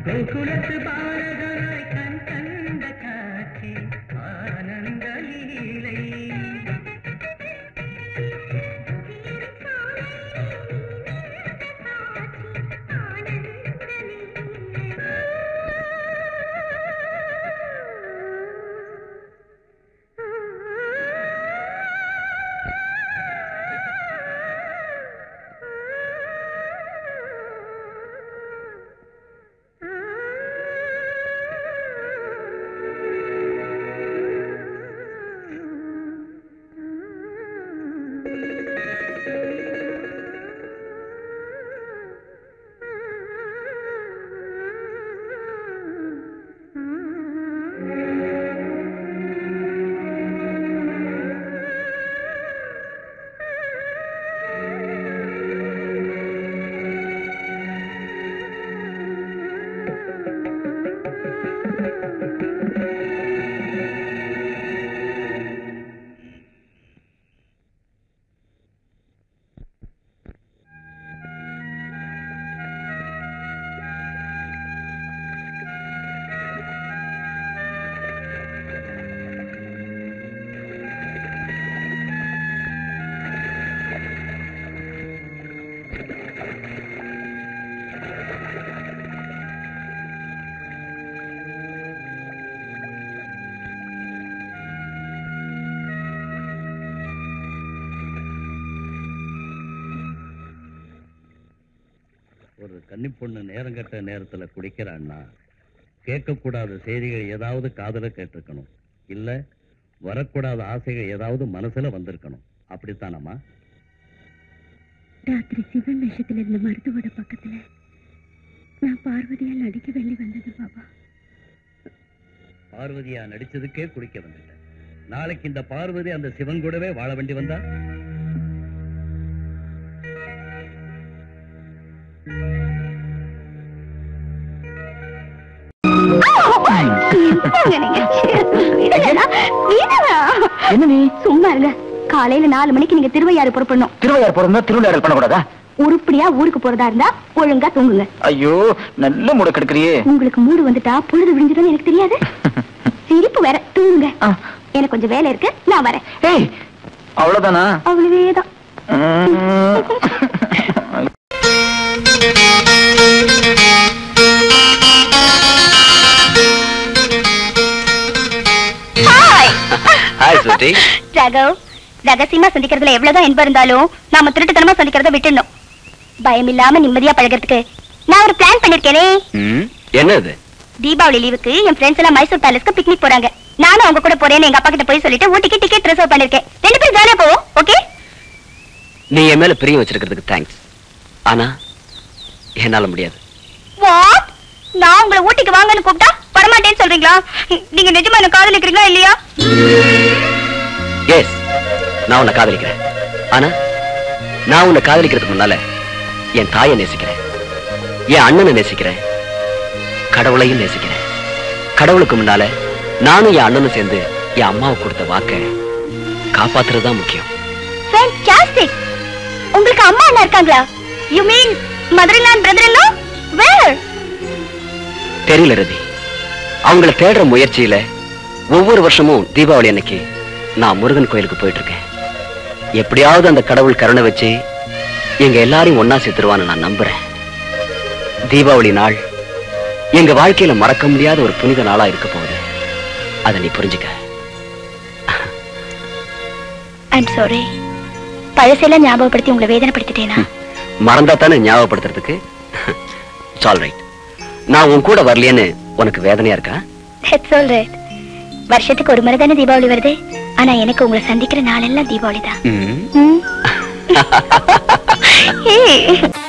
கோகுலத்து பாலகனாய் கண் கண்ட காட்சி ஆனந்த லீலை ஒரு கன்னி பொண்ணு நேரங்கட்ட நேரத்துல குடிக்கிறான்னா கேட்கக்கூடாத செய்திகள் ஏதாவது காதுல கேட்டிருக்கணும் இல்ல வரக்கூடாத ஆசைகள் ஏதாவது மனசுல வந்திருக்கணும் அப்படித்தானம்மா ராத்திரி சிவன் வேஷத்துல இருந்த மருத்துவோட பக்கத்துல நான் பார்வதியால் நடிக்க வேண்டி வந்தது பாபா பார்வதியா நடிச்சதுக்கே குடிக்க வந்துட்டேன் நாளைக்கு இந்த பார்வதி அந்த சிவன் கூடவே வாழ வேண்டி வந்தா என்ன நீ சும்மா இருங்க காலையில நாலு மணிக்கு நீங்க திருவையாறு புறப்படணும் திருவையார் பிறந்தா திருவிளையாடல் பண்ணக்கூடாதா உருப்படியா ஊருக்கு போறதா இருந்தா ஒழுங்கா தூங்குங்க ஐயோ நல்ல முட கெடுக்கிறியே உங்களுக்கு மூடு வந்துட்டா பொழுது விடிஞ்சிடும் எனக்கு தெரியாது சிரிப்பு வேற தூங்குங்க எனக்கு கொஞ்சம் வேலை இருக்கு நான் வரேன் ஏய் அவ்வளவுதானா அவ்வளவேதான் உம். ஹாய் சுட்டி ராகவ் ரகசியமா சந்திக்கிறதுல எவ்வளவுதான் இன்பம் இருந்தாலும் நாம திருட்டுத்தனமா சந்திக்கிறத விட்டுடணும் பயம் இல்லாம நிம்மதியா பழகிறதுக்கு நான் ஒரு பிளான் பண்ணிருக்கேனே ம் என்னது தீபாவளி லீவுக்கு என் ஃப்ரெண்ட்ஸ் எல்லாம் மைசூர் பேலஸ்க்கு பிக்னிக் போறாங்க நானும் அவங்க கூட போறேன்னு எங்க அப்பா கிட்ட போய் சொல்லிட்டு ஊட்டிக்கு டிக்கெட் ரிசர்வ் பண்ணிருக்கேன் ரெண்டு பேரும் ஜாலியா போவோம் ஓகே நீ என் மேல பிரியம் வச்சிருக்கிறதுக்கு தேங்க்ஸ் ஆனா என்னால முடியாது வாட் நான் உங்களை ஊட்டிக்கு வாங்கன்னு கூப்பிட்டா வரமாட்டேன்னு சொல்றீங்களா நீங்க நிஜமா என்ன காதலிக்கிறீங்களா இல்லையா எஸ் நான் உன்னை காதலிக்கிறேன் ஆனா நான் உன்னை காதலிக்கிறதுக்கு முன்னால என் தாயை நேசிக்கிறேன் என் அண்ணனை நேசிக்கிறேன் கடவுளையும் நேசிக்கிறேன் கடவுளுக்கு முன்னால நானும் என் அண்ணனும் சேர்ந்து என் அம்மாவுக்கு கொடுத்த வாக்க காப்பாத்துறது தான் முக்கியம் ஃபேன்டாஸ்டிக் உங்களுக்கு அம்மா அண்ணா இருக்காங்களா you mean mother in and brother in வேர் தெரியல ரதி அவங்கள தேடுற முயற்சியில ஒவ்வொரு வருஷமும் தீபாவளி அன்னைக்கு நான் முருகன் கோயிலுக்கு போயிட்டு இருக்கேன் எப்படியாவது அந்த கடவுள் கருணை வச்சு எங்க எல்லாரையும் ஒன்னா சேர்த்துருவான்னு நான் நம்புறேன் தீபாவளி நாள் எங்க வாழ்க்கையில மறக்க முடியாத ஒரு புனித நாளா இருக்க போகுது அதை நீ புரிஞ்சுக்க ஐம் சாரி பழசெல்லாம் ஞாபகப்படுத்தி உங்களை வேதனைப்படுத்திட்டேனா மறந்தா தானே ஞாபகப்படுத்துறதுக்கு சால் ரைட் நான் உன் கூட வரலையேன்னு உனக்கு வேதனையா இருக்கா தட்ஸ் ஆல் ரைட் வருஷத்துக்கு ஒரு முறை தானே தீபாவளி வருது ஆனா எனக்கு உங்களை சந்திக்கிற நாளெல்லாம் தீபாவளி தான் ம் Hey.